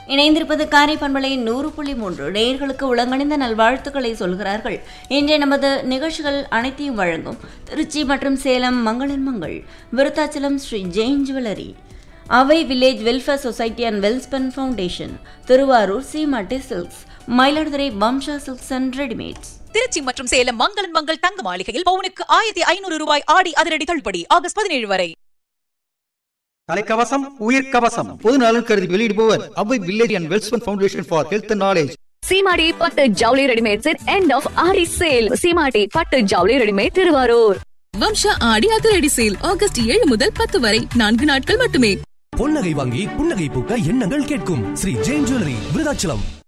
இணைந்திருப்பது காரை பண்பலை நூறு புள்ளி மூன்று நேயர்களுக்கு உளங்கணிந்த நல்வாழ்த்துக்களை சொல்கிறார்கள் இன்றைய நமது நிகழ்ச்சிகள் அனைத்தையும் வழங்கும் திருச்சி மற்றும் Salem Mangalan Mangal Vriddhachalam Sri Jain jewellery Avai village welfare society and Welspun foundation Thiruvarur Seematti silks Mayiladuthurai Vamsa silks and readymades Trichy மற்றும் சேலம் மங்களன் மங்கள் தங்க மாளிகையில் பவுனுக்கு ஆயிரத்தி ஐநூறு ரூபாய் ஆடி அதிரடி தள்ளுபடி ஆகஸ்ட் பதினேழு வரை தலைக்கவசம் உயிர் கவசம் பொது நலன் கருதி வெளியிடுபவர் Avai village and Welspun foundation for health and knowledge Seematti பட்டு ஜவுளி ரெடிமேட்ஸ் எண்ட் ஆஃப் ஆரி சேல் சீமாடி பட்டு ஜவுளி ரெடிமேட் திருவாரூர் வம்சா ஆடி அதிரடி சேல் ஆகஸ்ட் ஏழு முதல் பத்து வரை நான்கு நாட்கள் மட்டுமே பொன்னகை வாங்கி புன்னகை பூக்க எண்ணங்கள் கேட்கும் ஸ்ரீ ஜெயின் ஜுவல்லரி விருதாச்சலம்